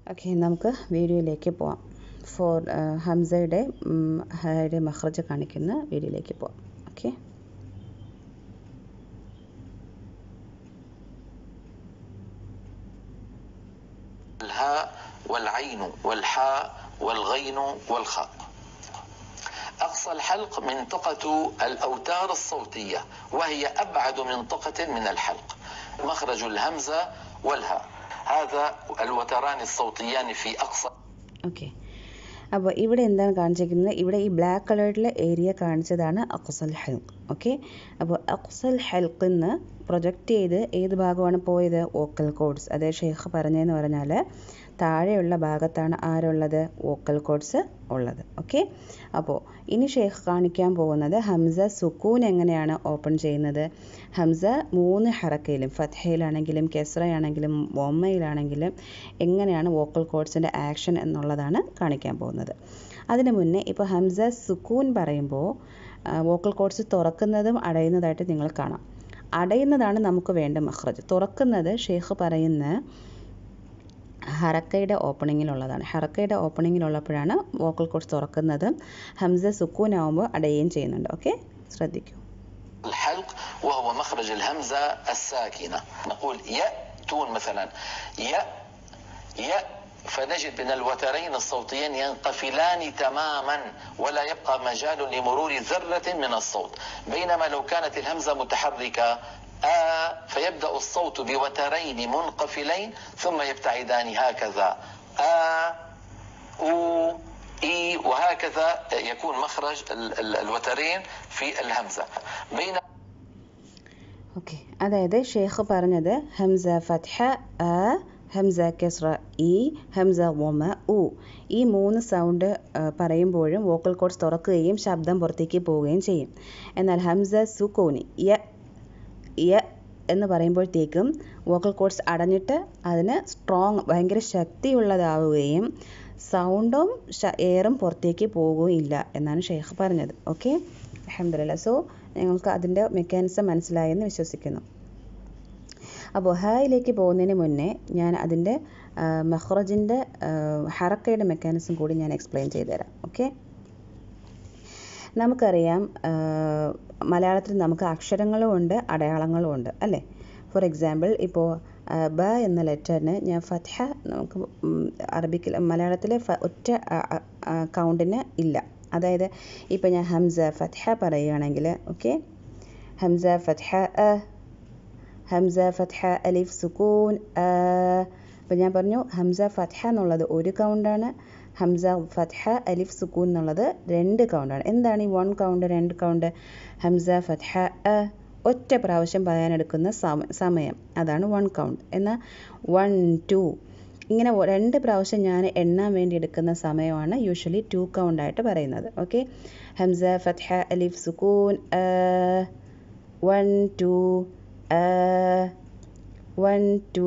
Okay നമുക്ക് വീഡിയോയിലേക്ക് പോവാം ഫോർ ഹംസയുടെ ഹയുടെ മഹ്റജ് കാണിക്കുന്ന വീഡിയോയിലേക്ക് പോവാം ഓക്കെ الهاء والعين والحاء والغين والخاء أقصى الحلق منطقة الأوتار الصوتية وهي أبعد منطقة من الحلق مخرج الهمزة والهاء هذا الوتران الصوتيان في أقصى ഓക്കെ അപ്പോൾ ഇവിടെ എന്താണ് കാണിച്ചിരിക്കുന്നത് ഇവിടെ ഈ ബ്ലാക്ക് കളറിലെ ഏരിയ കാണിച്ചതാണ് അക്സൽ ഹെൽക്ക് ഓക്കെ അപ്പോൾ അക്സൽ ഹെൽക്കിൽ നിന്ന് പ്രൊജക്റ്റ് ചെയ്ത് ഏത് ഭാഗമാണ് പോയത് വോക്കൽ കോഡ്സ് അതേ ഷെയ്ഖ് പറഞ്ഞതെന്ന് പറഞ്ഞാൽ താഴെയുള്ള ഭാഗത്താണ് ആരുള്ളത് വോക്കൽ കോഡ്സ് ഉള്ളത് ഓക്കെ അപ്പോൾ ഇനി ഷെയ്ഖ് കാണിക്കാൻ പോകുന്നത് ഹംസ സുക്കൂൻ എങ്ങനെയാണ് ഓപ്പൺ ചെയ്യുന്നത് ഹംസ മൂന്ന് ഹറക്കയിലും ഫത്ഹയിലാണെങ്കിലും കെസ്രയാണെങ്കിലും വൊമ്മയിലാണെങ്കിലും എങ്ങനെയാണ് വോക്കൽ കോഡ്സിൻ്റെ ആക്ഷൻ എന്നുള്ളതാണ് കാണിക്കാൻ പോകുന്നത് അതിന് മുന്നേ ഇപ്പോൾ ഹംസ സുക്കൂൻ പറയുമ്പോൾ വോക്കൽ കോഡ്സ് തുറക്കുന്നതും അടയുന്നതായിട്ട് നിങ്ങൾ കാണാം അടയുന്നതാണ് നമുക്ക് വേണ്ട മഹ്റജ് തുറക്കുന്നത് ഷെയ്ഖ് പറയുന്ന ഹറക്കയുടെ ഓപ്പണിങ്ങിലുള്ളതാണ് ഹറക്കയുടെ ഓപ്പണിങ്ങിലുള്ളപ്പോഴാണ് വോക്കൽ കോഡ്സ് തുറക്കുന്നത് ഹംസ സുക്കൂൻ ആവുമ്പോൾ അടയുകയും ചെയ്യുന്നുണ്ട് ഓക്കെ ശ്രദ്ധിക്കൂ الحلق وهو مخرج الهمزة الساكنة نقول يأتون مثلا ي ي فنجد أن الوترين الصوتيين ينقفلان تماما ولا يبقى مجال لمرور ذرة من الصوت بينما لو كانت الهمزة متحركة آ فيبدأ الصوت بوترين منقفلين ثم يبتعدان هكذا آ أو إي وهكذا يكون مخرج ال- ال- الوترين في الهمزة بين ഓക്കെ അതായത് ഷെയ്ഖ് പറഞ്ഞത് ഹംസ ഫത്ഹ അ ഹംസ കെസ്ര ഇ ഹംസ വൊമ ഉ ഈ മൂന്ന് സൗണ്ട് പറയുമ്പോഴും വോക്കൽ കോഡ്സ് തുറക്കുകയും ശബ്ദം പുറത്തേക്ക് പോവുകയും ചെയ്യും എന്നാൽ ഹംസ സുക്കോനി യ യ എന്ന് പറയുമ്പോഴത്തേക്കും വോക്കൽ കോഡ്സ് അടഞ്ഞിട്ട് അതിന് സ്ട്രോങ് ഭയങ്കര ശക്തിയുള്ളതാവുകയും സൗണ്ടും എയറും പുറത്തേക്ക് പോവുകയില്ല എന്നാണ് ഷെയ്ഖ് പറഞ്ഞത് ഓക്കെ അഹമ്മദില്ല സോ നിങ്ങൾക്ക് അതിൻ്റെ മെക്കാനിസം മനസ്സിലായെന്ന് വിശ്വസിക്കുന്നു അപ്പോൾ ഹായിലേക്ക് പോകുന്നതിന് മുന്നേ ഞാൻ അതിൻ്റെ മഹ്റജിൻ്റെ ഹറക്കയുടെ മെക്കാനിസം കൂടി ഞാൻ എക്സ്പ്ലെയിൻ ചെയ്തുതരാം ഓക്കെ നമുക്കറിയാം മലയാളത്തിൽ നമുക്ക് അക്ഷരങ്ങളും ഉണ്ട് അടയാളങ്ങളും ഉണ്ട് അല്ലേ ഫോർ എക്സാമ്പിൾ ഇപ്പോൾ ബ എന്ന ലെറ്ററിന് ഞാൻ ഫത്ഹ നമുക്ക് അറബിക്കിൽ മലയാളത്തിലെ ഒറ്റ കൗണ്ടിന് ഇല്ല അതായത് ഇപ്പോൾ ഞാൻ ഹംസ ഫത്ഹ പറയുകയാണെങ്കിൽ ഓക്കെ ഹംസ ഫത്ഹ അ ഹംസ ഫത്ഹ അലിഫ് സുക്കൂൻ അ അപ്പോൾ ഞാൻ പറഞ്ഞു ഹംസ ഫത്ഹ എന്നുള്ളത് ഒരു കൗണ്ടാണ് ഹംസ ഫത്ഹ അലിഫ് സുക്കൂൻ എന്നുള്ളത് രണ്ട് കൗണ്ടാണ് എന്താണ് ഈ വൺ കൗണ്ട് രണ്ട് കൗണ്ട് ഹംസ ഫത്ഹ അ ഒറ്റ പ്രാവശ്യം പറയാനെടുക്കുന്ന സമയം അതാണ് വൺ കൗണ്ട് എന്നാൽ വൺ ടു ഇങ്ങനെ രണ്ട് പ്രാവശ്യം ഞാൻ എണ്ണാൻ വേണ്ടി എടുക്കുന്ന സമയമാണ് യൂഷ്വലി ടു കൗണ്ട് ആയിട്ട് പറയുന്നത് ഓക്കെ ഹംസ ഫത്ഹ അലിഫ് സുക്കൂൻ one two one two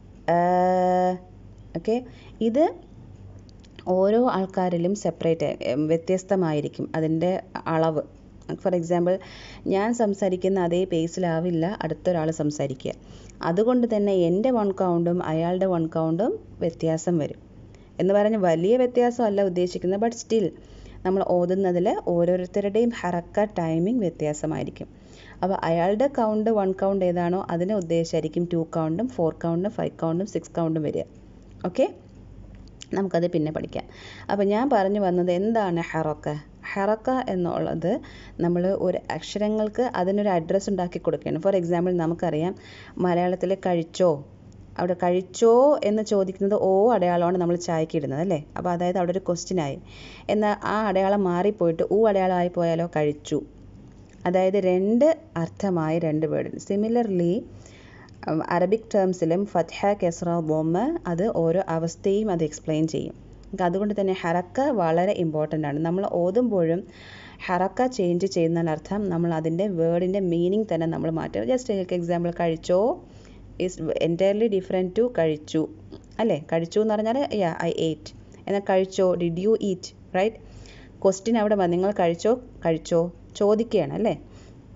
okay ഇത് ഓരോ ആൾക്കാരിലും സെപ്പറേറ്റ് വ്യത്യസ്തമായിരിക്കും അതിൻ്റെ അളവ് ഫോർ എക്സാമ്പിൾ ഞാൻ സംസാരിക്കുന്ന അതേ പേസിലാവില്ല അടുത്തൊരാൾ സംസാരിക്കുക അതുകൊണ്ട് തന്നെ എൻ്റെ വൺ കൗണ്ടും അയാളുടെ വൺ കൗണ്ടും വ്യത്യാസം വരും എന്ന് പറഞ്ഞ് വലിയ വ്യത്യാസമല്ല ഉദ്ദേശിക്കുന്നത് ബട്ട് സ്റ്റിൽ നമ്മൾ ഓതുന്നതിൽ ഓരോരുത്തരുടെയും ഹറക്ക ടൈമിംഗ് വ്യത്യാസമായിരിക്കും അപ്പോൾ അയാളുടെ കൗണ്ട് വൺ കൗണ്ട് ഏതാണോ അതിനെ ഉദ്ദേശിച്ചായിരിക്കും ടു കൗണ്ടും ഫോർ കൗണ്ടും ഫൈവ് കൗണ്ടും സിക്സ് കൗണ്ടും വരിക ഓക്കെ നമുക്കത് പിന്നെ പഠിക്കാം അപ്പോൾ ഞാൻ പറഞ്ഞു വന്നത് എന്താണ് ഹറക്ക ഹറക്ക എന്നുള്ളത് നമ്മൾ ഒരു അക്ഷരങ്ങൾക്ക് അതിനൊരു അഡ്രസ്സ് ഉണ്ടാക്കി കൊടുക്കുകയാണ് ഫോർ എക്സാമ്പിൾ നമുക്കറിയാം മലയാളത്തിൽ കഴിച്ചോ അവിടെ കഴിച്ചോ എന്ന് ചോദിക്കുന്നത് ഓ അടയാളമാണ് നമ്മൾ ചായക്ക് ഇടുന്നത് അല്ലേ അപ്പോൾ അതായത് അവിടെ ഒരു ക്വസ്റ്റ്യൻ ആയി എന്നാൽ ആ അടയാളം മാറിപ്പോയിട്ട് ഊ അടയാളമായി പോയാലോ കഴിച്ചു അതായത് രണ്ട് അർത്ഥമായ രണ്ട് വേർഡ് സിമിലർലി അറബിക് ടേംസിലും ഫത്ഹ കെസ്ര ബൊമ്മ അത് ഓരോ അവസ്ഥയും അത് എക്സ്പ്ലെയിൻ ചെയ്യും അതുകൊണ്ട് തന്നെ ഹറക്ക വളരെ ഇമ്പോർട്ടൻ്റ് ആണ് നമ്മൾ ഓതുമ്പോഴും ഹറക്ക ചേഞ്ച് ചെയ്യുന്നതിൽ അർത്ഥം നമ്മൾ അതിൻ്റെ വേർഡിൻ്റെ മീനിങ് തന്നെ നമ്മൾ മാറ്റും ജസ്റ്റ് എക്സാമ്പിൾ കഴിച്ചോ ഈസ് എൻറ്റയർലി ഡിഫറെൻറ്റ് ടു കഴിച്ചു അല്ലേ കഴിച്ചു എന്ന് പറഞ്ഞാൽ യാ ഐ ഏറ്റ് എന്നാൽ കഴിച്ചോ did you eat right question അവിടെ നിങ്ങൾ കഴിച്ചോ കഴിച്ചോ ചോദിക്കുകയാണ് അല്ലേ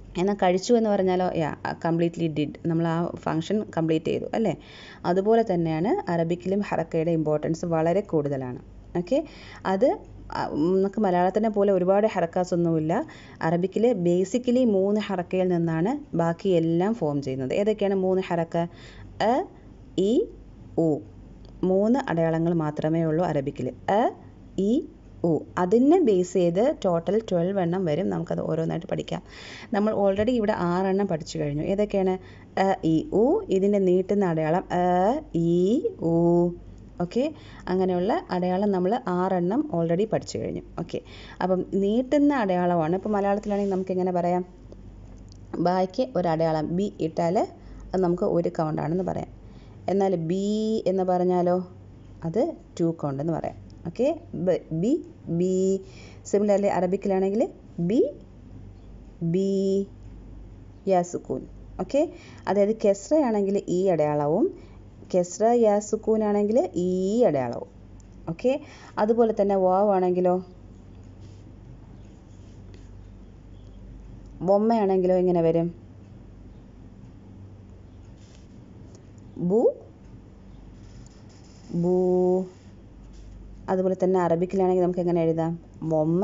എന്നാൽ കഴിച്ചു എന്ന് പറഞ്ഞാലോ യാ കംപ്ലീറ്റ്ലി ഡിഡ് നമ്മൾ ആ ഫങ്ഷൻ കംപ്ലീറ്റ് ചെയ്തു അല്ലേ അതുപോലെ തന്നെയാണ് അറബിക്കിലും ഹറക്കയുടെ ഇമ്പോർട്ടൻസ് വളരെ കൂടുതലാണ് ഓക്കെ അത് ആ, നമുക്ക് മലയാളത്തിനെ പോലെ ഒരുപാട് ഹറക്കാസ് ഒന്നുമില്ല അറബിക്കിൽ ബേസിക്കലി മൂന്ന് ഹറക്കയിൽ നിന്നാണ് ബാക്കി എല്ലാം ഫോം ചെയ്യുന്നത് ഏതൊക്കെയാണ് മൂന്ന് ഹറക്ക അ ഇ ഉ മൂന്ന് അടയാളങ്ങൾ മാത്രമേ ഉള്ളൂ അറബിക്കിൽ അ ഇ ഉ അതിനെ ബേസ് ചെയ്ത് ടോട്ടൽ ട്വൽവ് എണ്ണം വരും നമുക്കത് ഓരോന്നായിട്ട് പഠിക്കാം നമ്മൾ ഓൾറെഡി ഇവിടെ ആറെണ്ണം പഠിച്ചു കഴിഞ്ഞു ഏതൊക്കെയാണ് അ ഇ ഉ ഇതിൻ്റെ നീട്ടുന്ന അടയാളം അ ഇ ഉ ഓക്കെ അങ്ങനെയുള്ള അടയാളം നമ്മൾ ആറെണ്ണം ഓൾറെഡി പഠിച്ചു കഴിഞ്ഞു ഓക്കെ അപ്പം നീട്ടുന്ന അടയാളമാണ് ഇപ്പോൾ മലയാളത്തിലാണെങ്കിൽ നമുക്ക് എങ്ങനെ പറയാം ബായ്ക്ക് ഒരു അടയാളം ബി ഇട്ടാൽ അത് നമുക്ക് ഒരു കൗണ്ടാണെന്ന് പറയാം എന്നാൽ ബി എന്ന് പറഞ്ഞാലോ അത് ടു കൗണ്ട് എന്ന് പറയാം ഓക്കെ ബി ബി സിമിലർലി അറബിക്കിലാണെങ്കിൽ ബി ബി യാ സുക്കൂൻ ഓക്കെ അതായത് കെസ്രയാണെങ്കിൽ ഈ അടയാളവും കെസ്ര യാ സുക്കൂൻ ആണെങ്കിൽ ഈ അടയാളവും ഓക്കെ അതുപോലെ തന്നെ വാവ് ആണെങ്കിലോ ബൊമ്മയാണെങ്കിലോ എങ്ങനെ വരും ബു ബൂ അതുപോലെ തന്നെ അറബിക്കിലാണെങ്കിൽ നമുക്ക് എങ്ങനെ എഴുതാം ബൊമ്മ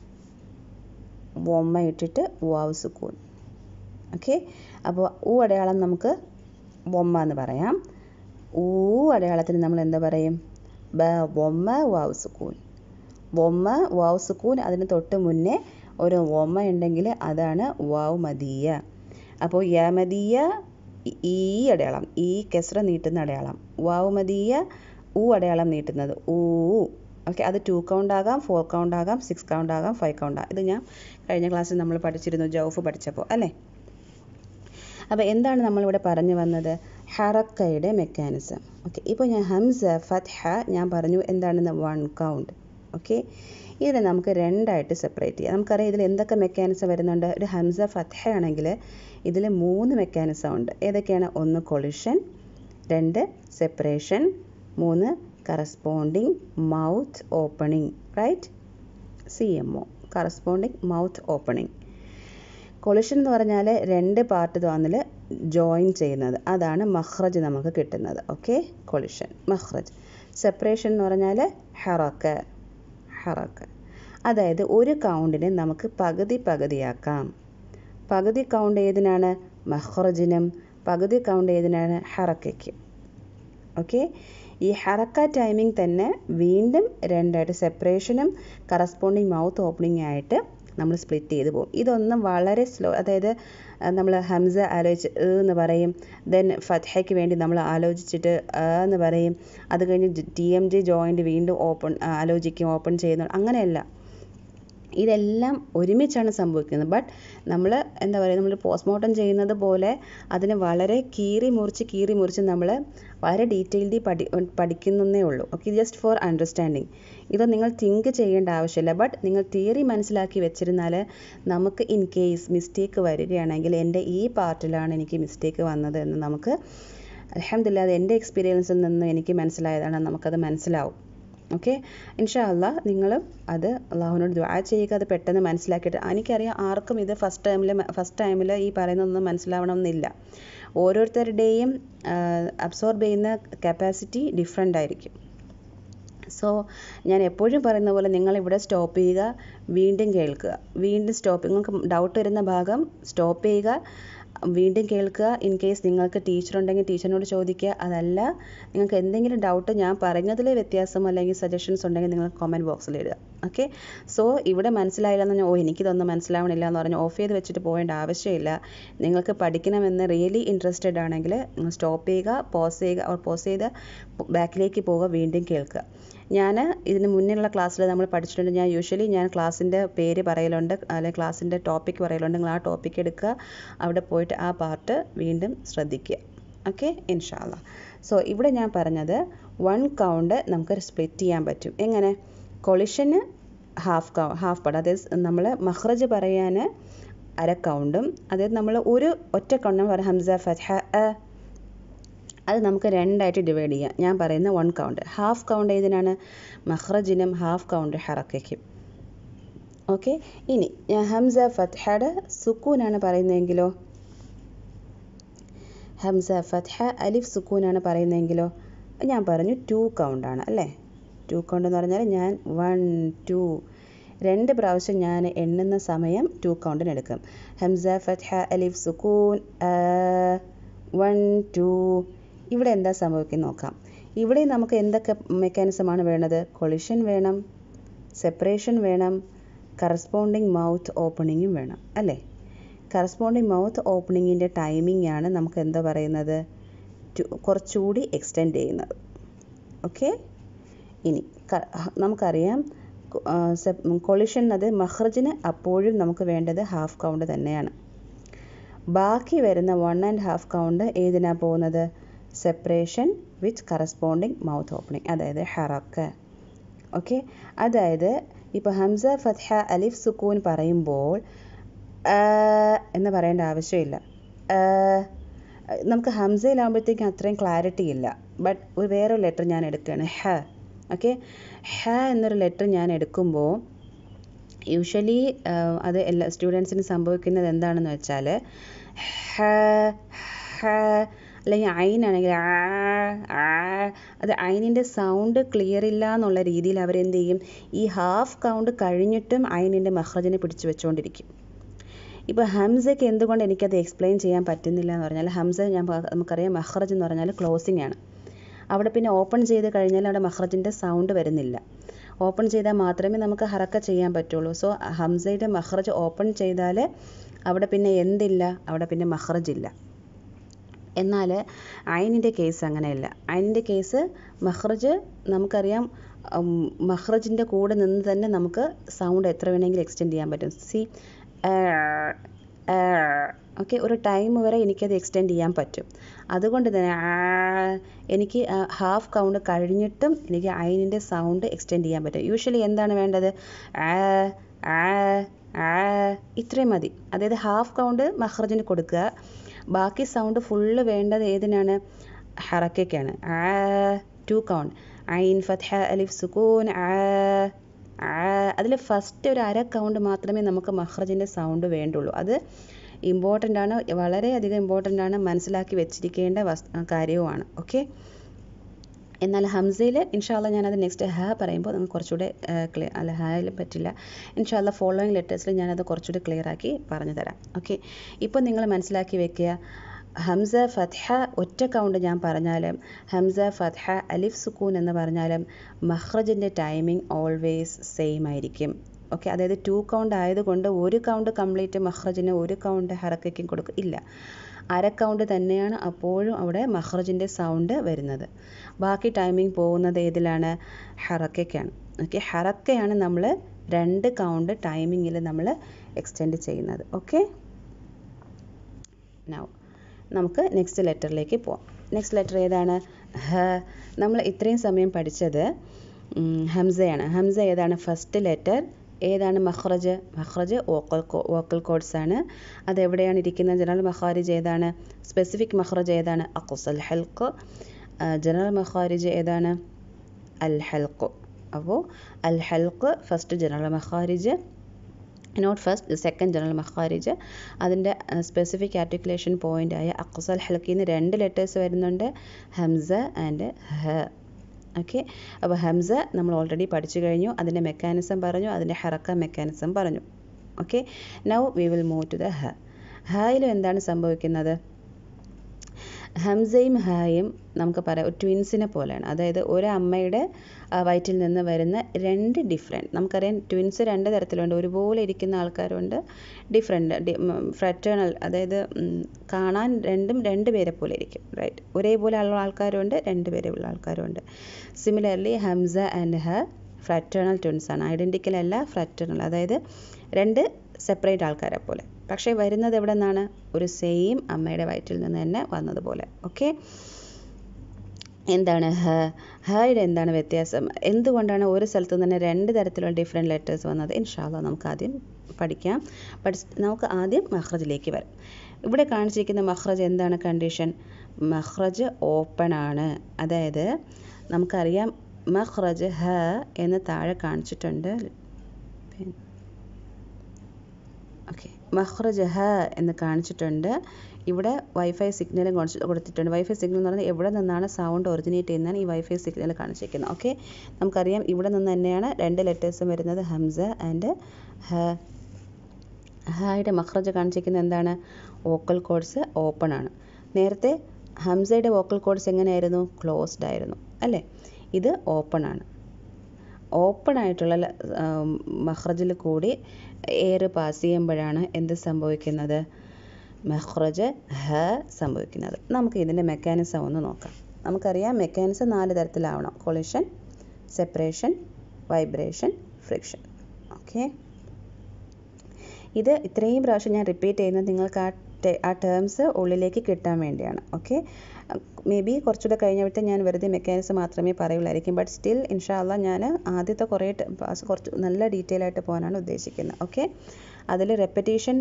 ബൊമ്മ ഇട്ടിട്ട് വാവ് സുക്കൂൻ ഓക്കെ അപ്പോൾ ഊ അടയാളം നമുക്ക് ബൊമ്മ എന്ന് പറയാം ഊ അടയാളത്തിന് നമ്മൾ എന്താ പറയും ബ ബൊമ്മ വാവ് സുക്കൂൻ ബൊമ്മ വാവ് സുക്കൂൻ അതിന് തൊട്ട് മുന്നേ ഒരു ബൊമ്മ ഉണ്ടെങ്കിൽ അതാണ് വാവ് മദീയ അപ്പോൾ യാ മദീയ ഈ അടയാളം ഈ കെസ്ര നീട്ടുന്ന അടയാളം വാവ് മദീയ ഊ അടയാളം നീട്ടുന്നത് ഊ ഓക്കെ അത് ടു കൗണ്ട് ആകാം ഫോർ കൗണ്ട് ആകാം സിക്സ് കൗണ്ട് ആകാം ഫൈവ് കൗണ്ട് ആകാം ഇത് ഞാൻ കഴിഞ്ഞ ക്ലാസ്സിൽ നമ്മൾ പഠിച്ചിരുന്നു ജൗഫ് പഠിച്ചപ്പോൾ അല്ലേ അപ്പോൾ എന്താണ് നമ്മളിവിടെ പറഞ്ഞു വന്നത് ഹറക്കയുടെ മെക്കാനിസം ഓക്കെ ഇപ്പോൾ ഞാൻ ഹംസ ഫത്ഹ ഞാൻ പറഞ്ഞു എന്താണെന്ന് വൺ കൗണ്ട് ഓക്കെ ഇതിനെ നമുക്ക് രണ്ടായിട്ട് സെപ്പറേറ്റ് ചെയ്യാം നമുക്കറിയാം ഇതിൽ എന്തൊക്കെ മെക്കാനിസം വരുന്നുണ്ട് ഒരു ഹംസ ഫത്ഹ ആണെങ്കിൽ ഇതിൽ മൂന്ന് മെക്കാനിസം ഉണ്ട് ഏതൊക്കെയാണ് ഒന്ന് കൊളിഷൻ രണ്ട് സെപ്പറേഷൻ മൂന്ന് corresponding mouth opening right C M O corresponding mouth opening collision എന്ന് പറഞ്ഞാൽ രണ്ട് പാർട്ട് തമ്മിൽ ജോയിൻ ചെയ്യുന്നത് അതാണ് മഹ്റജ് നമുക്ക് കിട്ടുന്നത് ഓക്കെ കൊളിഷൻ മഹ്റജ് സെപ്പറേഷൻ എന്ന് പറഞ്ഞാൽ ഹറക്ക് ഹറക്ക് അതായത് ഒരു കൗണ്ടിനെ നമുക്ക് പകുതി പകുതിയാക്കാം പകുതി കൗണ്ട് ഏതിനാണ് മഹ്റജിനും പകുതി കൗണ്ട് ഏതിനാണ് ഹറക്കയ്ക്കും ഓക്കെ ഈ ഹറക്ക ടൈമിംഗ് തന്നെ വീണ്ടും രണ്ടായിട്ട് സെപ്പറേഷനും കറസ്പോണ്ടിങ് മൗത്ത് ഓപ്പണിംഗ് ആയിട്ട് നമ്മൾ സ്പ്ലിറ്റ് ചെയ്ത് പോകും ഇതൊന്നും വളരെ സ്ലോ അതായത് നമ്മൾ ഹംസ ആലോചിച്ച് ഏ എന്ന് പറയും ദെൻ ഫത്ഹയ്ക്ക് വേണ്ടി നമ്മൾ ആലോചിച്ചിട്ട് ആ എന്ന് പറയും അത് കഴിഞ്ഞ് ടി എം ജെ ജോയിൻ്റ് വീണ്ടും ഓപ്പൺ ആലോചിക്കും ഓപ്പൺ ചെയ്യുന്നു അങ്ങനെയല്ല ഇതെല്ലാം ഒരുമിച്ചാണ് സംഭവിക്കുന്നത് ബട്ട് നമ്മൾ എന്താ പറയുക നമ്മൾ പോസ്റ്റ്മോർട്ടം ചെയ്യുന്നത് പോലെ അതിനെ വളരെ കീറി മുറിച്ച് കീറി മുറിച്ച് നമ്മൾ വളരെ ഡീറ്റെയിൽഡി പഠി പഠിക്കുന്നേ ഉള്ളൂ ഓക്കെ ജസ്റ്റ് ഫോർ അണ്ടർസ്റ്റാൻഡിങ് ഇത് നിങ്ങൾ തിങ്ക് ചെയ്യേണ്ട ആവശ്യമില്ല ബട്ട് നിങ്ങൾ തിയറി മനസ്സിലാക്കി വെച്ചിരുന്നാൽ നമുക്ക് ഇൻ കേസ് മിസ്റ്റേക്ക് വരികയാണെങ്കിൽ എൻ്റെ ഈ പാർട്ടിലാണ് എനിക്ക് മിസ്റ്റേക്ക് വന്നത് എന്ന് നമുക്ക് അലഹമില്ല അത് എൻ്റെ എക്സ്പീരിയൻസിൽ നിന്ന് എനിക്ക് മനസ്സിലായതാണ് നമുക്കത് മനസ്സിലാവും ഓക്കെ ഇൻഷാ അല്ലാ നിങ്ങളും അത് അള്ളാഹുവിനോട് ദുആ ചെയ്യുക അത് പെട്ടെന്ന് മനസ്സിലാക്കിയിട്ട് എനിക്കറിയാം ആർക്കും ഇത് ഫസ്റ്റ് ടൈമിൽ ഫസ്റ്റ് ടൈമിൽ ഈ പറയുന്നതൊന്നും മനസ്സിലാവണമെന്നില്ല ഓരോരുത്തരുടെയും അബ്സോർബ് ചെയ്യുന്ന കപ്പാസിറ്റി ഡിഫറെൻ്റ് ആയിരിക്കും സോ ഞാൻ എപ്പോഴും പറയുന്ന പോലെ നിങ്ങൾ ഇവിടെ സ്റ്റോപ്പ് ചെയ്യുക വീണ്ടും കേൾക്കുക വീണ്ടും സ്റ്റോപ്പ് നിങ്ങൾക്ക് ഡൗട്ട് വരുന്ന ഭാഗം സ്റ്റോപ്പ് ചെയ്യുക വീണ്ടും കേൾക്കുക ഇൻ കേസ് നിങ്ങൾക്ക് ടീച്ചർ ഉണ്ടെങ്കിൽ ടീച്ചറിനോട് ചോദിക്കുക അതല്ല നിങ്ങൾക്ക് എന്തെങ്കിലും ഡൗട്ട് ഞാൻ പറഞ്ഞതിൽ വ്യത്യാസം അല്ലെങ്കിൽ സജഷൻസ് ഉണ്ടെങ്കിൽ നിങ്ങൾ കമൻറ്റ് ബോക്സിൽ ഇടുക ഓക്കെ സോ ഇവിടെ മനസ്സിലായില്ലെന്ന് ഞാൻ ഓ എനിക്കിതൊന്നും മനസ്സിലാവണില്ല എന്ന് പറഞ്ഞ് ഓഫ് ചെയ്ത് വെച്ചിട്ട് പോകേണ്ട ആവശ്യമില്ല നിങ്ങൾക്ക് പഠിക്കണമെന്ന് റിയലി ഇൻട്രസ്റ്റഡ് ആണെങ്കിൽ നിങ്ങൾ സ്റ്റോപ്പ് ചെയ്യുക പോസ് ചെയ്യുക ഓർ പോസ് ചെയ്ത് ബാക്കിലേക്ക് പോവുക വീണ്ടും കേൾക്കുക ഞാൻ ഇതിന് മുന്നിലുള്ള ക്ലാസ്സിൽ നമ്മൾ പഠിച്ചിട്ടുണ്ട് ഞാൻ യൂഷ്വലി ഞാൻ ക്ലാസ്സിൻ്റെ പേര് പറയലുണ്ട് അല്ലെങ്കിൽ ക്ലാസ്സിൻ്റെ ടോപ്പിക് പറയലുണ്ട് നിങ്ങൾ ആ ടോപ്പിക് എടുക്കുക അവിടെ പോയിട്ട് ആ പാർട്ട് വീണ്ടും ശ്രദ്ധിക്കുക ഓക്കെ ഇൻഷാല്ല സോ ഇവിടെ ഞാൻ പറഞ്ഞത് വൺ കൗണ്ട് നമുക്ക് സ്പ്ലിറ്റ് ചെയ്യാൻ പറ്റും എങ്ങനെ കൊളിഷന് ഹാഫ് കൗ ഹാഫ് പാർട്ട് അതായത് നമ്മൾ മഹ്റജ് പറയാൻ അര കൗണ്ടും അതായത് നമ്മൾ ഒരു ഒറ്റ കൗണ്ട് പറയാം ഹംസ ഫത്ഹ അ അത് നമുക്ക് രണ്ടായിട്ട് ഡിവൈഡ് ചെയ്യാം ഞാൻ പറയുന്ന വൺ കൗണ്ട് ഹാഫ് കൗണ്ട് ഏതിനാണ് മഹ്റജിനും ഹാഫ് കൗണ്ട് ഹറക്കയ്ക്കും ഓക്കെ ഇനി ഞാൻ ഹംസ ഫത്ഹയുടെ സുക്കൂനാണ് പറയുന്നതെങ്കിലോ ഹംസ ഫത്ഹ അലിഫ് സുക്കൂനാണ് പറയുന്നതെങ്കിലോ ഞാൻ പറഞ്ഞു ടു കൗണ്ടാണ് അല്ലേ ടു കൗണ്ട് എന്ന് പറഞ്ഞാൽ ഞാൻ വൺ ടു രണ്ട് പ്രാവശ്യം ഞാൻ എണ്ണുന്ന സമയം ടു കൗണ്ടിന് എടുക്കും ഹംസ ഫത്ഹ അലിഫ് സുക്കൂൻ വൺ ടു ഇവിടെ എന്താ സംഭവിക്കുന്നത് നോക്കാം ഇവിടെ നമുക്ക് എന്തൊക്കെ മെക്കാനിസമാണ് വേണ്ടത് കൊളിഷൻ വേണം സെപ്പറേഷൻ വേണം കറസ്പോണ്ടിങ് മൗത്ത് ഓപ്പണിങ്ങും വേണം അല്ലേ കറസ്പോണ്ടിങ് മൗത്ത് ഓപ്പണിങ്ങിൻ്റെ ടൈമിംഗ് ആണ് നമുക്ക് എന്താ പറയുന്നത് കുറച്ചുകൂടി എക്സ്റ്റെൻഡ് ചെയ്യുന്നത് ഓക്കെ ഇനി നമുക്കറിയാം കൊളിഷൻ അത് മഹ്റജിന് അപ്പോഴും നമുക്ക് വേണ്ടത് ഹാഫ് കൗണ്ട് തന്നെയാണ് ബാക്കി വരുന്ന വൺ ആൻഡ് ഹാഫ് കൗണ്ട് ഏതിനാ പോകുന്നത് separation with corresponding mouth opening അതായത് ഹറക്ക് ഓക്കെ അതായത് ഇപ്പോൾ ഹംസ ഫത്ഹ അലിഫ് സുക്കൂൻ പറയുമ്പോൾ എന്ന് പറയേണ്ട ആവശ്യമില്ല നമുക്ക് ഹംസയിലാകുമ്പോഴത്തേക്കും അത്രയും ക്ലാരിറ്റി ഇല്ല ബട്ട് ഒരു വേറൊരു ലെറ്റർ ഞാൻ എടുക്കുകയാണ് ഹ ഓക്കെ ഹ എന്നൊരു ലെറ്റർ ഞാൻ എടുക്കുമ്പോൾ യൂഷ്വലി അത് എല്ലാ സ്റ്റുഡൻസിന് സംഭവിക്കുന്നത് എന്താണെന്ന് വെച്ചാൽ ഹ ഹ അല്ലെങ്കിൽ ഐനാണെങ്കിൽ അത് ഐനിൻ്റെ സൗണ്ട് ക്ലിയർ ഇല്ല എന്നുള്ള രീതിയിൽ അവരെന്ത് ചെയ്യും ഈ ഹാഫ് കൗണ്ട് കഴിഞ്ഞിട്ടും ഐനിൻ്റെ മഹ്റജിനെ പിടിച്ചു വെച്ചുകൊണ്ടിരിക്കും ഇപ്പോൾ ഹംസയ്ക്ക് എന്തുകൊണ്ട് എനിക്കത് എക്സ്പ്ലെയിൻ ചെയ്യാൻ പറ്റുന്നില്ല എന്ന് പറഞ്ഞാൽ ഹംസ ഞാൻ നമുക്കറിയാം മഹ്റജ് എന്ന് പറഞ്ഞാൽ ക്ലോസിംഗ് ആണ് അവിടെ പിന്നെ ഓപ്പൺ ചെയ്ത് കഴിഞ്ഞാൽ അവിടെ മഹ്റജിൻ്റെ സൗണ്ട് വരുന്നില്ല ഓപ്പൺ ചെയ്താൽ മാത്രമേ നമുക്ക് ഹറക്ക ചെയ്യാൻ പറ്റുള്ളൂ സോ ഹംസയുടെ മഹ്റജ് ഓപ്പൺ ചെയ്താൽ അവിടെ പിന്നെ എന്തില്ല അവിടെ പിന്നെ മഹ്റജ് ഇല്ല എന്നാൽ ഐനിൻ്റെ കേസ് അങ്ങനെയല്ല ഐനിൻ്റെ കേസ് മഹ്റജ് നമുക്കറിയാം മഹ്റജിൻ്റെ കൂടെ നിന്ന് തന്നെ നമുക്ക് സൗണ്ട് എത്ര വേണമെങ്കിലും എക്സ്റ്റെൻഡ് ചെയ്യാൻ പറ്റും സി ഓക്കെ ഒരു ടൈം വരെ എനിക്കത് എക്സ്റ്റെൻഡ് ചെയ്യാൻ പറ്റും അതുകൊണ്ട് തന്നെ എനിക്ക് ഹാഫ് കൗണ്ട് കഴിഞ്ഞിട്ടും എനിക്ക് ഐനിൻ്റെ സൗണ്ട് എക്സ്റ്റെൻഡ് ചെയ്യാൻ പറ്റും യൂഷ്വലി എന്താണ് വേണ്ടത് ഇത്രയും മതി അതായത് ഹാഫ് കൗണ്ട് മഹ്റജിന് കൊടുക്കുക ബാക്കി സൗണ്ട് ഫുള്ള് വേണ്ടത് ഏതിനാണ് ഹറക്കയ്ക്കാണ് ആ ടു കൗണ്ട് ഐൻ ഫത്ഹ അലിഫ് സുക്കൂൻ ആ അതിൽ ഫസ്റ്റ് ഒരു അര കൗണ്ട് മാത്രമേ നമുക്ക് മഹ്റജിൻ്റെ സൗണ്ട് വേണ്ടുള്ളൂ അത് ഇമ്പോർട്ടൻ്റ് ആണ് വളരെയധികം ഇമ്പോർട്ടൻ്റ് ആണ് മനസ്സിലാക്കി വെച്ചിരിക്കേണ്ട വസ് കാര്യവുമാണ് ഓക്കെ എന്നാൽ ഹംസയിൽ ഇൻഷാല്ല ഞാനത് നെക്സ്റ്റ് ഹ പറയുമ്പോൾ നമുക്ക് കുറച്ചുകൂടെ ക്ലിയർ അല്ല ഹായിൽ പറ്റില്ല ഇൻഷാല്ല ഫോളോയിങ് ലെറ്റേഴ്സിൽ ഞാനത് കുറച്ചുകൂടെ ക്ലിയർ ആക്കി പറഞ്ഞു തരാം ഓക്കെ ഇപ്പോൾ നിങ്ങൾ മനസ്സിലാക്കി വെക്കുക ഹംസ ഫത്ഹ ഒറ്റ കൗണ്ട് ഞാൻ പറഞ്ഞാലും ഹംസ ഫത്ഹ അലിഫ് സുക്കൂൻ എന്ന് പറഞ്ഞാലും മഹ്റജിൻ്റെ ടൈമിംഗ് ഓൾവേസ് സെയിം ആയിരിക്കും ഓക്കെ അതായത് ടു കൗണ്ട് ആയതുകൊണ്ട് ഒരു കൗണ്ട് കംപ്ലീറ്റ് മഹ്റജിന് ഒരു കൗണ്ട് ഹറക്കയ്ക്കും കൊടുക്കും ഇല്ല അര കൗണ്ട് തന്നെയാണ് അപ്പോഴും അവിടെ മഹ്റജിൻ്റെ സൗണ്ട് വരുന്നത് ബാക്കി ടൈമിംഗ് പോകുന്നത് ഏതിലാണ് ഹറക്കയ്ക്കാണ് ഓക്കെ ഹറക്കയാണ് നമ്മൾ രണ്ട് കൗണ്ട് ടൈമിങ്ങിൽ നമ്മൾ എക്സ്റ്റെൻഡ് ചെയ്യുന്നത് ഓക്കെ നൗ നമുക്ക് നെക്സ്റ്റ് ലെറ്ററിലേക്ക് പോവാം നെക്സ്റ്റ് ലെറ്റർ ഏതാണ് ഹ നമ്മൾ ഇത്രയും സമയം പഠിച്ചത് ഹംസയാണ് ഹംസ ഏതാണ് ഫസ്റ്റ് ലെറ്റർ ഏതാണ് മഹ്റജ് മഹ്റജ് വോക്കൽ വോക്കൽ കോഡ്സ് ആണ് അത് എവിടെയാണ് ഇരിക്കുന്നത് ജനറൽ മഖാരിജ് ഏതാണ് സ്പെസിഫിക് മഹ്റജ് ഏതാണ് അഖുസൽ ഹൽക്ക് ജനറൽ മഖാരിജ് ഏതാണ് അൽ ഹൽക്ക് അപ്പോൾ അൽ ഹൽക്ക് ഫസ്റ്റ് ജനറൽ മഖാരിജ് നോട്ട് ഫസ്റ്റ് സെക്കൻഡ് ജനറൽ മഖാരിജ് അതിൻ്റെ സ്പെസിഫിക് ആർട്ടിക്കുലേഷൻ പോയിൻ്റ് ആയ അഖുസൽ ഹൽക്കിൽ നിന്ന് രണ്ട് ലെറ്റേഴ്സ് വരുന്നുണ്ട് ഹംസ ആൻഡ് ഹ ഓക്കെ അപ്പോൾ ഹംസ നമ്മൾ ഓൾറെഡി പഠിച്ചു കഴിഞ്ഞു അതിൻ്റെ മെക്കാനിസം പറഞ്ഞു അതിൻ്റെ ഹറക്ക മെക്കാനിസം പറഞ്ഞു okay now we will move to the ഹ ഹായിലും എന്താണ് സംഭവിക്കുന്നത് ഹംസയും ഹായും നമുക്ക് പറയാം ട്വിൻസിനെ പോലെയാണ് അതായത് ഒരു അമ്മയുടെ വയറ്റിൽ നിന്ന് വരുന്ന രണ്ട് ഡിഫറെൻറ്റ് നമുക്കറിയാം ട്വിൻസ് രണ്ട് തരത്തിലുണ്ട് ഒരുപോലെ ഇരിക്കുന്ന ആൾക്കാരുണ്ട് ഡിഫറെൻറ്റ് ഫ്രറ്റേണൽ അതായത് കാണാൻ രണ്ടും രണ്ട് പേരെ പോലെ ഇരിക്കും റൈറ്റ് ഒരേപോലെ ഉള്ള ആൾക്കാരുണ്ട് രണ്ട് പേരെ ഉള്ള ആൾക്കാരുണ്ട് സിമിലർലി ഹംസ ആൻഡ് ഹ ഫ്രറ്റേണൽ ട്വിൻസ് ആണ് ഐഡൻറ്റിക്കൽ അല്ല ഫ്രറ്റേണൽ അതായത് രണ്ട് സെപ്പറേറ്റ് ആൾക്കാരെ പോലെ പക്ഷേ വരുന്നത് എവിടെ നിന്നാണ് ഒരു സെയിം അമ്മയുടെ വയറ്റിൽ നിന്ന് തന്നെ വന്നതുപോലെ ഓക്കെ എന്താണ് ഹ ഹയുടെ എന്താണ് വ്യത്യാസം എന്തുകൊണ്ടാണ് ഒരു സ്ഥലത്ത് തന്നെ രണ്ട് തരത്തിലുള്ള ഡിഫറെൻറ്റ് ലെറ്റേഴ്സ് വന്നത് ഇൻഷാല്ല നമുക്ക് ആദ്യം പഠിക്കാം പഠി നമുക്ക് ആദ്യം മഹ്റജിലേക്ക് വരാം ഇവിടെ കാണിച്ചിരിക്കുന്ന മഹ്റജ് എന്താണ് കണ്ടീഷൻ മഹ്റജ് ഓപ്പൺ ആണ് അതായത് നമുക്കറിയാം മഹ്റജ് ഹ എന്ന് താഴെ കാണിച്ചിട്ടുണ്ട് ഓക്കെ മഹ്റജ് ഹ എന്ന് കാണിച്ചിട്ടുണ്ട് ഇവിടെ വൈഫൈ സിഗ്നലും കൊടുത്തിട്ടുണ്ട് വൈഫൈ സിഗ്നൽ എന്ന് പറഞ്ഞാൽ എവിടെ നിന്നാണ് സൗണ്ട് ഒറിജിനേറ്റ് ചെയ്യുന്നതാണ് ഈ വൈഫൈ സിഗ്നൽ കാണിച്ചിരിക്കുന്നത് ഓക്കെ നമുക്കറിയാം ഇവിടെ നിന്ന് തന്നെയാണ് രണ്ട് ലെറ്റേഴ്സും വരുന്നത് ഹംസ ആൻഡ് ഹ ഹായുടെ മഹ്റജ് കാണിച്ചിരിക്കുന്നത് എന്താണ് വോക്കൽ കോഡ്സ് ഓപ്പൺ ആണ് നേരത്തെ ഹംസയുടെ വോക്കൽ കോഡ്സ് എങ്ങനെയായിരുന്നു ക്ലോസ്ഡ് ആയിരുന്നു അല്ലേ ഇത് ഓപ്പൺ ആണ് ഓപ്പൺ ആയിട്ടുള്ള മഹ്റജിൽ കൂടി എയർ പാസ് ചെയ്യുമ്പോഴാണ് എന്ത് സംഭവിക്കുന്നത് മഹ്റജ് ഹ സംഭവിക്കുന്നത് നമുക്ക് ഇതിൻ്റെ മെക്കാനിസം ഒന്ന് നോക്കാം നമുക്കറിയാം മെക്കാനിസം നാല് തരത്തിലാവണം collision separation vibration friction okay ഇത് ഇത്രയും പ്രാവശ്യം ഞാൻ റിപ്പീറ്റ് ചെയ്യുന്നത് നിങ്ങൾക്ക് ആ ആ ടേംസ് ഉള്ളിലേക്ക് കിട്ടാൻ വേണ്ടിയാണ് ഓക്കെ മേ ബി കുറച്ചുകൂടെ കഴിഞ്ഞവിടുത്തെ ഞാൻ വെറുതെ മെക്കാനിസം മാത്രമേ പറയുള്ളായിരിക്കും ബട്ട് സ്റ്റിൽ ഇൻഷാല്ല ഞാൻ ആദ്യത്തെ കുറേ ക്ലാസ് കുറച്ച് നല്ല ഡീറ്റെയിൽ ആയിട്ട് പോകാനാണ് ഉദ്ദേശിക്കുന്നത് ഓക്കെ അതിൽ റെപ്പറ്റീഷൻ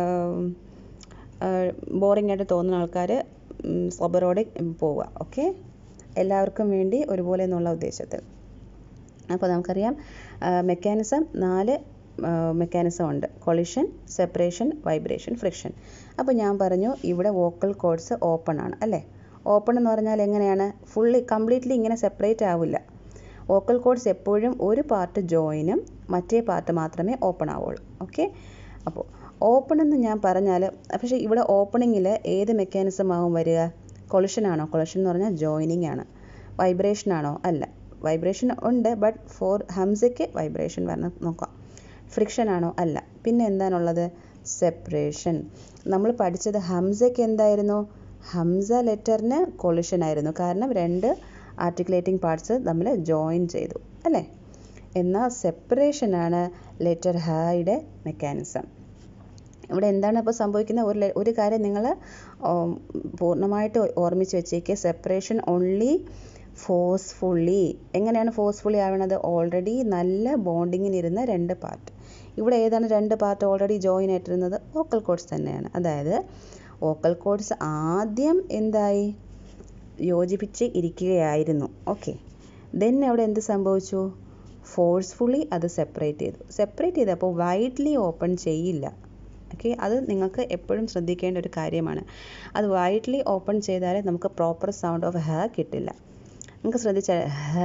ബോറിംഗ് ആയിട്ട് തോന്നുന്ന ആൾക്കാർ സബറോടെ പോവുക ഓക്കെ എല്ലാവർക്കും വേണ്ടി ഒരുപോലെ എന്നുള്ള ഉദ്ദേശത്തിൽ അപ്പോൾ നമുക്കറിയാം മെക്കാനിസം നാല് മെക്കാനിസം ഉണ്ട് കൊളിഷൻ സെപ്പറേഷൻ വൈബ്രേഷൻ ഫ്രിക്ഷൻ അപ്പോൾ ഞാൻ പറഞ്ഞു ഇവിടെ വോക്കൽ കോഡ്സ് ഓപ്പൺ ആണ് അല്ലേ ഓപ്പൺ എന്ന് പറഞ്ഞാൽ എങ്ങനെയാണ് ഫുള്ളി കംപ്ലീറ്റ്ലി ഇങ്ങനെ സെപ്പറേറ്റ് ആവില്ല വോക്കൽ കോഡ്സ് എപ്പോഴും ഒരു പാർട്ട് ജോയിനും മറ്റേ പാർട്ട് മാത്രമേ ഓപ്പൺ ആവുള്ളൂ ഓക്കെ അപ്പോൾ ഓപ്പൺ എന്ന് ഞാൻ പറഞ്ഞാൽ പക്ഷേ ഇവിടെ ഓപ്പണിങ്ങിൽ ഏത് മെക്കാനിസം ആവും വരിക കൊളിഷൻ ആണോ കൊളിഷൻ എന്ന് പറഞ്ഞാൽ ജോയിനിങ് ആണ് വൈബ്രേഷൻ ആണോ അല്ല വൈബ്രേഷൻ ഉണ്ട് ബട്ട് ഫോർ ഹംസയ്ക്ക് വൈബ്രേഷൻ വരണം നോക്കാം ഫ്രിക്ഷൻ ആണോ അല്ല പിന്നെ എന്താണുള്ളത് സെപ്പറേഷൻ നമ്മൾ പഠിച്ചത് ഹംസയ്ക്ക് എന്തായിരുന്നു ഹംസ ലെറ്ററിന് കൊളിഷൻ ആയിരുന്നു കാരണം രണ്ട് ആർട്ടിക്കുലേറ്റിംഗ് പാർട്സ് തമ്മിൽ ജോയിൻ ചെയ്തു അല്ലേ എന്നാൽ സെപ്പറേഷനാണ് ലെറ്റർ ഹായുടെ മെക്കാനിസം ഇവിടെ എന്താണ് ഇപ്പോൾ സംഭവിക്കുന്നത് ഒരു ഒരു കാര്യം നിങ്ങൾ പൂർണ്ണമായിട്ട് ഓർമ്മിച്ച് വെച്ചേക്കുക സെപ്പറേഷൻ ഓൺലി ഫോഴ്സ്ഫുള്ളി എങ്ങനെയാണ് ഫോഴ്സ്ഫുള്ളി ആവണത് ഓൾറെഡി നല്ല ബോണ്ടിങ്ങിനിരുന്ന രണ്ട് പാർട്ട് ഇവിടെ ഏതാണ് രണ്ട് പാർട്ട് ഓൾറെഡി ജോയിൻ ആയിട്ടിരുന്നത് വോക്കൽ കോഡ്സ് തന്നെയാണ് അതായത് വോക്കൽ കോഡ്സ് ആദ്യം എന്തായി യോജിപ്പിച്ച് ഇരിക്കുകയായിരുന്നു ഓക്കെ ദെൻ അവിടെ എന്ത് സംഭവിച്ചു ഫോഴ്സ്ഫുള്ളി അത് സെപ്പറേറ്റ് ചെയ്തു സെപ്പറേറ്റ് ചെയ്തപ്പോൾ വൈഡ്ലി ഓപ്പൺ ചെയ്യില്ല ഓക്കെ അത് നിങ്ങൾക്ക് എപ്പോഴും ശ്രദ്ധിക്കേണ്ട ഒരു കാര്യമാണ് അത് വൈഡ്ലി ഓപ്പൺ ചെയ്താലേ നമുക്ക് പ്രോപ്പർ സൗണ്ട് ഓഫ് ഹ കിട്ടില്ല നമുക്ക് ശ്രദ്ധിച്ചാൽ ഹ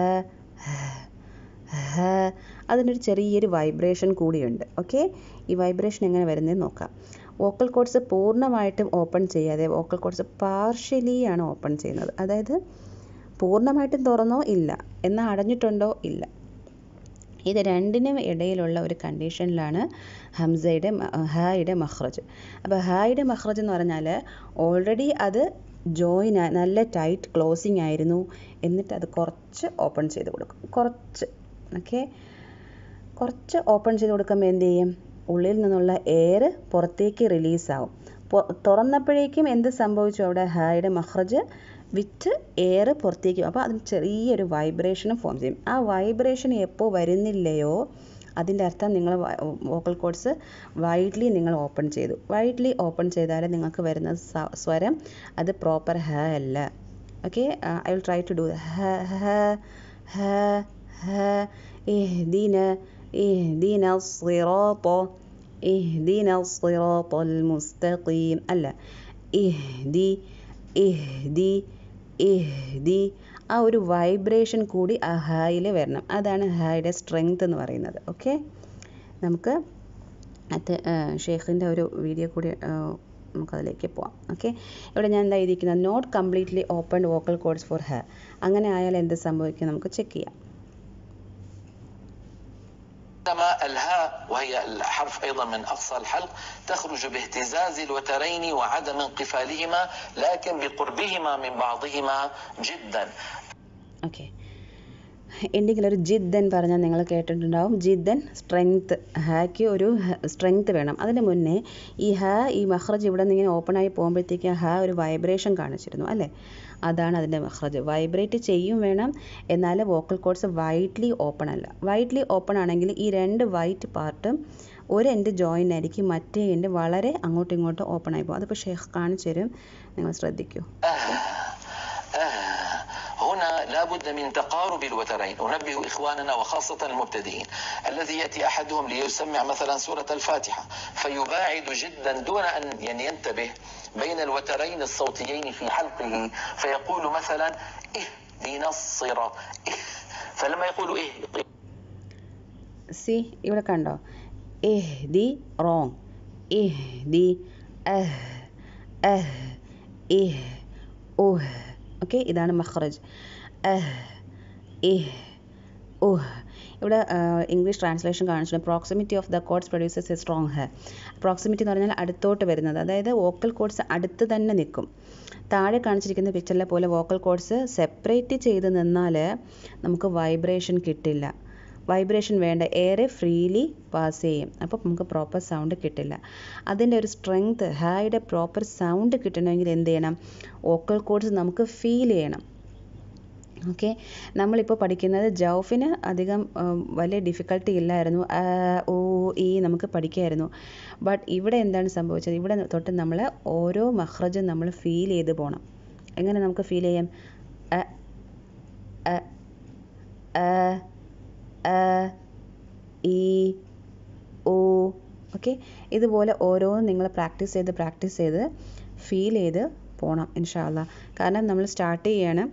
ഹ അതിനൊരു ചെറിയൊരു വൈബ്രേഷൻ കൂടിയുണ്ട് ഓക്കെ ഈ വൈബ്രേഷൻ എങ്ങനെ വരുന്നതെന്ന് നോക്കാം വോക്കൽ കോഡ്സ് പൂർണ്ണമായിട്ടും ഓപ്പൺ ചെയ്യാതെ വോക്കൽ കോഡ്സ് പാർഷ്യലി ആണ് ഓപ്പൺ ചെയ്യുന്നത് അതായത് പൂർണ്ണമായിട്ടും തുറന്നോ ഇല്ല എന്നാൽ അടഞ്ഞിട്ടുണ്ടോ ഇല്ല ഇത് രണ്ടിനും ഇടയിലുള്ള ഒരു കണ്ടീഷനിലാണ് ഹംസയുടെ ഹായുടെ മഹ്റജ് അപ്പോൾ ഹായുടെ മഹ്റജ് എന്ന് പറഞ്ഞാൽ ഓൾറെഡി അത് ജോയിൻ നല്ല ടൈറ്റ് ക്ലോസിങ് ആയിരുന്നു എന്നിട്ട് അത് കുറച്ച് ഓപ്പൺ ചെയ്ത് കൊടുക്കും കുറച്ച് ഓക്കെ കുറച്ച് ഓപ്പൺ ചെയ്ത് കൊടുക്കുമ്പോൾ എന്ത് ചെയ്യും ഉള്ളിൽ നിന്നുള്ള എയർ പുറത്തേക്ക് റിലീസാവും തുറന്നപ്പോഴേക്കും എന്ത് സംഭവിച്ചു അവിടെ ഹായുടെ മഹ്റജ് വിറ്റ് എയർ പുറത്തേക്ക് അപ്പോൾ അതിന് ചെറിയൊരു വൈബ്രേഷനും ഫോം ചെയ്യും ആ വൈബ്രേഷൻ എപ്പോൾ വരുന്നില്ലയോ അതിൻ്റെ അർത്ഥം നിങ്ങൾ വോക്കൽ കോഡ്സ് വൈഡ്ലി നിങ്ങൾ ഓപ്പൺ ചെയ്തു വൈഡ്ലി ഓപ്പൺ ചെയ്താൽ നിങ്ങൾക്ക് വരുന്ന സ്വരം അത് പ്രോപ്പർ ഹ അല്ല okay I will try to do ഹ ഹ ഹ ഹ ഇഹ്ദിന ഇഹ്ദിന الصراط ഇഹ്ദിന الصراط المستقيم അല്ല ഇഹ്ദി ഇഹ്ദി ഇഹ്ദി ആ ഒരു വൈബ്രേഷൻ കൂടി ആ ഹായിൽ വരണം അതാണ് ഹായുടെ സ്ട്രെങ്ത് എന്ന് പറയുന്നത് ഓക്കെ നമുക്ക് അത് ഷെയ്ഖിൻ്റെ ഒരു വീഡിയോ കൂടി നമുക്കതിലേക്ക് പോവാം ഓക്കെ ഇവിടെ ഞാൻ എന്താ എഴുതിയിരിക്കുന്നത് not completely open vocal cords for air അങ്ങനെ ആയാൽ എന്ത് സംഭവിക്കും നമുക്ക് ചെക്ക് ചെയ്യാം عندما الهاء وهي الحرف ايضا من اقصى الحلق تخرج باهتزاز الوترين وعدم انقفالهما لكن بقربهما من بعضهما جدا ഓക്കെ എന്തെങ്കിലും ഒരു ജിദ്ദൻ പറഞ്ഞാൽ നിങ്ങൾ കേട്ടിട്ടുണ്ടാവും ജിദ്ദൻ സ്ട്രെങ്ത് ഹാക്ക് ഒരു സ്ട്രെങ്ത് വേണം അതിന് മുന്നേ ഈ ഹാ ഈ മഹ്റജ് ഇവിടെ നിന്ന് ഇങ്ങനെ ഓപ്പൺ ആയി പോകുമ്പോഴത്തേക്ക് ഹാ ഒരു വൈബ്രേഷൻ കാണിച്ചിരുന്നു അല്ലേ അതാണ് അതിൻ്റെ മഹ്റജ് വൈബ്രേറ്റ് ചെയ്യും വേണം എന്നാൽ വോക്കൽ കോഡ്സ് വൈറ്റ്ലി ഓപ്പൺ അല്ല വൈറ്റ്ലി ഓപ്പൺ ആണെങ്കിൽ ഈ രണ്ട് വൈറ്റ് പാർട്ടും ഒരു എൻഡ് ജോയിൻ ആയിരിക്കും മറ്റേ എൻഡ് വളരെ അങ്ങോട്ടും ഇങ്ങോട്ടും ഓപ്പൺ ആയി പോകും അതിപ്പോൾ ഷെയ്ഖ് കാണിച്ചു തരും നിങ്ങൾ ശ്രദ്ധിക്കൂ هنا لا بد من تقارب الوترين أنبه إخواننا وخاصة المبتدئين الذي يأتي أحدهم ليسمع مثلا سورة الفاتحة فيباعد جدا دون أن يعني ينتبه بين الوترين الصوتيين في حلقه فيقول مثلا اهدنا الصراط إه فلما يقول إيه സി ഇവിടെ കണ്ടോ എഹ് ദി റോങ് ഇഹ് ദി അഹ് അഹ് ഇഹ് ഉഹ് ഓക്കെ ഇതാണ് മഖ്റജ് അഹ് ഇഹ് ഉഹ് ഇവിടെ ഇംഗ്ലീഷ് ട്രാൻസ്ലേഷൻ കാണിച്ചിട്ടുണ്ട് proximity of the cords producers a strong ഹെ പ്രോക്സിമിറ്റി എന്ന് പറഞ്ഞാൽ അടുത്തോട്ട് വരുന്നത് അതായത് വോക്കൽ കോഡ്സ് അടുത്ത് തന്നെ നിൽക്കും താഴെ കാണിച്ചിരിക്കുന്ന പിക്ചറിലെ പോലെ വോക്കൽ കോഡ്സ് സെപ്പറേറ്റ് ചെയ്ത് നിന്നാൽ നമുക്ക് വൈബ്രേഷൻ കിട്ടില്ല വൈബ്രേഷൻ വേണ്ട എയറെ ഫ്രീലി പാസ് ചെയ്യും അപ്പോൾ നമുക്ക് പ്രോപ്പർ സൗണ്ട് കിട്ടില്ല അതിൻ്റെ ഒരു സ്ട്രെങ്ത് ഹായുടെ പ്രോപ്പർ സൗണ്ട് കിട്ടണമെങ്കിൽ എന്ത് ചെയ്യണം വോക്കൽ കോഡ്സ് നമുക്ക് ഫീൽ ചെയ്യണം ഓക്കെ നമ്മളിപ്പോൾ പഠിക്കുന്നത് ജൗഫിന് അധികം ഉം, വലിയ ഡിഫിക്കൽട്ടി ഇല്ലായിരുന്നു ആ, ഓ ഈ നമുക്ക് പഠിക്കായിരുന്നു ബട്ട് ഇവിടെ എന്താണ് സംഭവിച്ചത് ഇവിടെ തൊട്ട് നമ്മൾ ഓരോ മഹ്റജും നമ്മൾ ഫീൽ ചെയ്ത് പോകണം എങ്ങനെ നമുക്ക് ഫീൽ ചെയ്യാം അ, അ, ആ, ആ, ഈ ഓ ഓക്കെ ഇതുപോലെ ഓരോന്നും നിങ്ങൾ പ്രാക്ടീസ് ചെയ്ത് പ്രാക്ടീസ് ചെയ്ത് ഫീൽ ചെയ്ത് പോകണം ഇൻഷാല്ല കാരണം നമ്മൾ സ്റ്റാർട്ട് ചെയ്യാണ്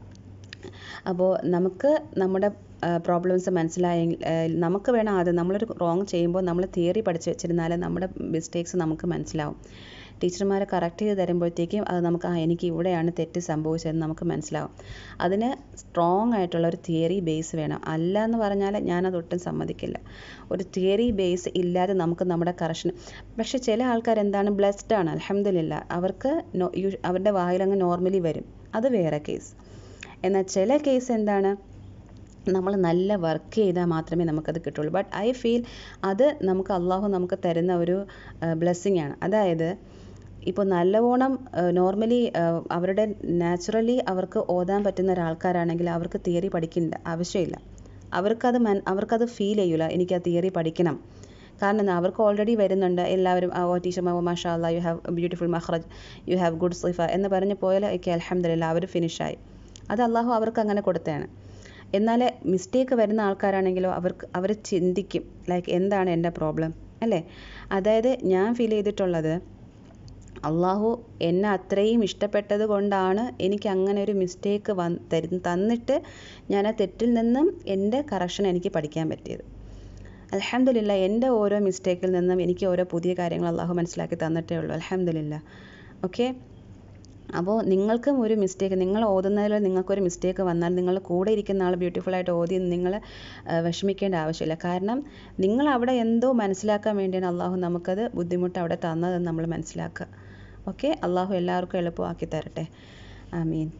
അപ്പോൾ നമുക്ക് നമ്മുടെ പ്രോബ്ലംസ് മനസ്സിലായെങ്കിൽ നമുക്ക് വേണം ആദ്യം നമ്മളൊരു റോങ് ചെയ്യുമ്പോൾ നമ്മൾ തിയറി പഠിച്ച് വെച്ചിരുന്നാൽ നമ്മുടെ മിസ്റ്റേക്സ് നമുക്ക് മനസ്സിലാവും ടീച്ചർമാരെ കറക്റ്റ് ചെയ്ത് തരുമ്പോഴത്തേക്കും അത് നമുക്ക് ആ എനിക്ക് ഇവിടെയാണ് തെറ്റ് സംഭവിച്ചതെന്ന് നമുക്ക് മനസ്സിലാവും അതിന് സ്ട്രോങ് ആയിട്ടുള്ള ഒരു തിയറി ബേസ് വേണം അല്ല എന്ന് പറഞ്ഞാൽ ഞാനത് ഒട്ടും സമ്മതിക്കില്ല ഒരു തിയറി ബേസ് ഇല്ലാതെ നമുക്ക് നമ്മുടെ കറക്ഷൻ പക്ഷേ ചില ആൾക്കാർ എന്താണ് ബ്ലെസ്ഡ് ആണ് അലഹമില്ല അവർക്ക് നോ- യു- അവരുടെ വായിലങ്ങ് നോർമലി വരും അത് വേറെ കേസ് എന്നാൽ ചില കേസ് എന്താണ് നമ്മൾ നല്ല വർക്ക് ചെയ്താൽ മാത്രമേ നമുക്കത് കിട്ടുള്ളൂ ബട്ട് ഐ ഫീൽ അത് നമുക്ക് അള്ളാഹു നമുക്ക് തരുന്ന ഒരു ബ്ലെസ്സിങ് ആണ് അതായത് ഇപ്പോൾ നല്ലവണ്ണം നോർമലി അവരുടെ നാച്ചുറലി അവർക്ക് ഓതാൻ പറ്റുന്ന ഒരാൾക്കാരാണെങ്കിൽ അവർക്ക് തിയറി പഠിക്കേണ്ട ആവശ്യമില്ല അവർക്കത് മൻ അവർക്കത് ഫീൽ ചെയ്യൂല എനിക്ക് ആ തിയറി പഠിക്കണം കാരണം എന്താ അവർക്ക് ഓൾറെഡി വരുന്നുണ്ട് എല്ലാവരും ഓ ടീച്ചർ ഓ മാഷാ അല്ലാ യു ഹാവ് ബ്യൂട്ടിഫുൾ മഹ്റജ് യു ഹാവ് ഗുഡ് സിഫ എന്ന് പറഞ്ഞ് പോയാൽ ഒക്കെ അലഹമില്ല അവർ ഫിനിഷായി അത് അള്ളാഹു അവർക്ക് അങ്ങനെ കൊടുത്തതാണ് എന്നാൽ മിസ്റ്റേക്ക് വരുന്ന ആൾക്കാരാണെങ്കിലോ അവർക്ക് അവർ ചിന്തിക്കും ലൈക്ക് എന്താണ് എൻ്റെ പ്രോബ്ലം അല്ലേ അതായത് ഞാൻ ഫീൽ ചെയ്തിട്ടുള്ളത് അള്ളാഹു എന്നെ അത്രയും ഇഷ്ടപ്പെട്ടത് കൊണ്ടാണ് എനിക്ക് അങ്ങനെ ഒരു മിസ്റ്റേക്ക് വന്ന് തരു തന്നിട്ട് ഞാൻ ആ തെറ്റിൽ നിന്നും എൻ്റെ കറക്ഷൻ എനിക്ക് പഠിക്കാൻ പറ്റിയത് അലഹമില്ല എൻ്റെ ഓരോ മിസ്റ്റേക്കിൽ നിന്നും എനിക്ക് ഓരോ പുതിയ കാര്യങ്ങൾ അള്ളാഹു മനസ്സിലാക്കി തന്നിട്ടേ ഉള്ളൂ അലഹമില്ല ഓക്കെ അപ്പോൾ നിങ്ങൾക്കും ഒരു മിസ്റ്റേക്ക് നിങ്ങൾ ഓതുന്നതിൽ നിങ്ങൾക്കൊരു മിസ്റ്റേക്ക് വന്നാൽ നിങ്ങൾ കൂടെ ഇരിക്കുന്ന ആൾ ബ്യൂട്ടിഫുൾ ആയിട്ട് ഓതി എന്ന് നിങ്ങൾ വിഷമിക്കേണ്ട ആവശ്യമില്ല കാരണം നിങ്ങൾ അവിടെ എന്തോ മനസ്സിലാക്കാൻ വേണ്ടിയാണ് അള്ളാഹു നമുക്കത് ബുദ്ധിമുട്ട് അവിടെ തന്നതെന്ന് നമ്മൾ മനസ്സിലാക്കുക ഓക്കെ അള്ളാഹു എല്ലാവർക്കും എളുപ്പമാക്കി തരട്ടെ ആമീൻ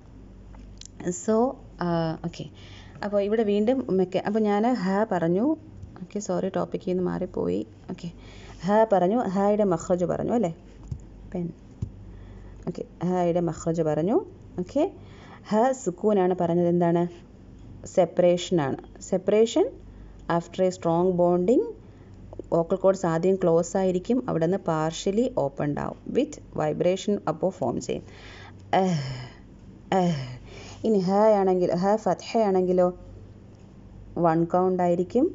സോ ഓക്കെ അപ്പോൾ ഇവിടെ വീണ്ടും മെക്ക അപ്പോൾ ഞാൻ ഹ പറഞ്ഞു ഓക്കെ സോറി ടോപ്പിക്കിൽ നിന്ന് മാറിപ്പോയി ഓക്കെ ഹ പറഞ്ഞു ഹായുടെ മഹ്റജ് പറഞ്ഞു അല്ലേ പെൻ ഓക്കെ ഹായുടെ മഹ്റജ് പറഞ്ഞു ഓക്കെ ഹ സുക്കൂനാണ് പറഞ്ഞത് എന്താണ് സെപ്പറേഷനാണ് separation after a strong bonding vocal cords ആദ്യം ക്ലോസ് ആയിരിക്കും അവിടെ നിന്ന് പാർഷ്യലി ഓപ്പൺഡ് ആവും വിത്ത് വൈബ്രേഷൻ അപ്പോൾ ഫോം ചെയ്യും അഹ്, അഹ്. ഇനി ഹ ആണെങ്കിൽ ഹ ഫത്ഹ ആണെങ്കിലോ വൺ കൗണ്ട് ആയിരിക്കും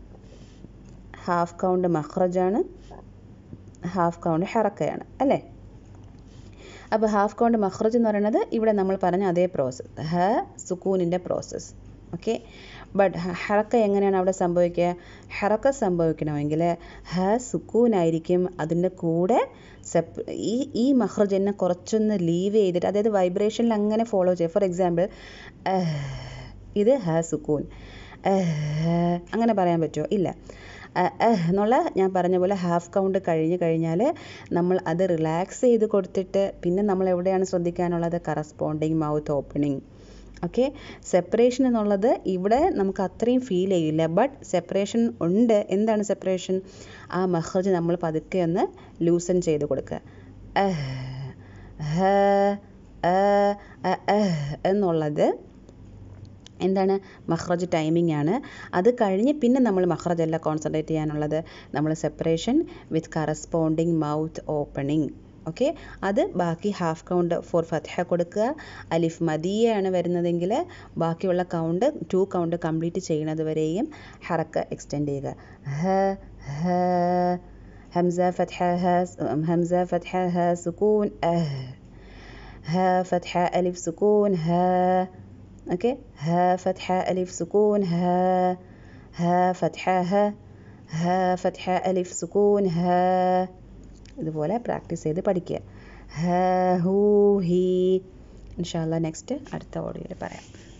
ഹാഫ് കൗണ്ട് മഹ്റജാണ് ഹാഫ് കൗണ്ട് ഹെറക്കയാണ് അല്ലേ അപ്പോൾ ഹാഫ് കൗണ്ട് മഹ്റജ് എന്ന് പറയുന്നത് ഇവിടെ നമ്മൾ പറഞ്ഞ അതേ പ്രോസസ്സ് ഹ സുക്കൂനിൻ്റെ പ്രോസസ്സ് ഓക്കെ ബട്ട് ഹറക്ക എങ്ങനെയാണ് അവിടെ സംഭവിക്കുക ഹറക്ക സംഭവിക്കണമെങ്കിൽ ഹ സുക്കൂനായിരിക്കും അതിൻ്റെ കൂടെ സെപ്പ് ഈ ഈ മഹ്റജ് എന്നെ കുറച്ചൊന്ന് ലീവ് ചെയ്തിട്ട് അതായത് വൈബ്രേഷനിൽ അങ്ങനെ ഫോളോ ചെയ്യും ഫോർ എക്സാമ്പിൾ ഇത് ഹ സുക്കൂൻ അഹ് അങ്ങനെ പറയാൻ പറ്റുമോ ഇല്ല അഹ് അഹ് എന്നുള്ള ഞാൻ പറഞ്ഞ പോലെ ഹാഫ് കൗണ്ട് കഴിഞ്ഞ് കഴിഞ്ഞാൽ നമ്മൾ അത് റിലാക്സ് ചെയ്ത് കൊടുത്തിട്ട് പിന്നെ നമ്മൾ എവിടെയാണ് ശ്രദ്ധിക്കാനുള്ളത് corresponding mouth opening okay separation എന്നുള്ളത് ഇവിടെ നമുക്ക് അത്രയും ഫീൽ ചെയ്യില്ല ബട്ട് സെപ്പറേഷൻ ഉണ്ട് എന്താണ് സെപ്പറേഷൻ ആ മഹ്റജ് നമ്മൾ പതുക്കെ ഒന്ന് ലൂസൺ ചെയ്ത് കൊടുക്കുക അഹ് ഹ അ അ അഹ് എന്നുള്ളത് എന്താണ് മഹ്റജ് ടൈമിംഗ് ആണ് അത് കഴിഞ്ഞ് പിന്നെ നമ്മൾ മഹ്റജ് അല്ല കോൺസെൻട്രേറ്റ് ചെയ്യാനുള്ളത് നമ്മൾ separation with corresponding mouth opening okay അത് ബാക്കി ഹാഫ് കൗണ്ട് ഫോർ ഫത്ഹ കൊടുക്കുക അലിഫ് മദിയാണ് വരുന്നതെങ്കിൽ ബാക്കിയുള്ള കൗണ്ട് ടു കൗണ്ട് കംപ്ലീറ്റ് ചെയ്യുന്നത് വരെയും ഹറക്ക എക്സ്റ്റെൻഡ് ചെയ്യുക ഹ ഹ ഹംസ ഫത്ഹ ഹ ഹംസ ഫത്ഹ ഹ സുക്കൂൻ അഹ് ها فتحة ألف سكون ها أوكي ها فتحة ألف سكون ها ها فتحة ها ها فتحة ألف سكون ها ഇതുപോലെ പ്രാക്ടീസ് ചെയ്ത് പഠിക്കുക ഹ ഹൂ ഹി ഇൻഷാല്ല നെക്സ്റ്റ് അടുത്ത ഓഡിയോയിൽ പറയാം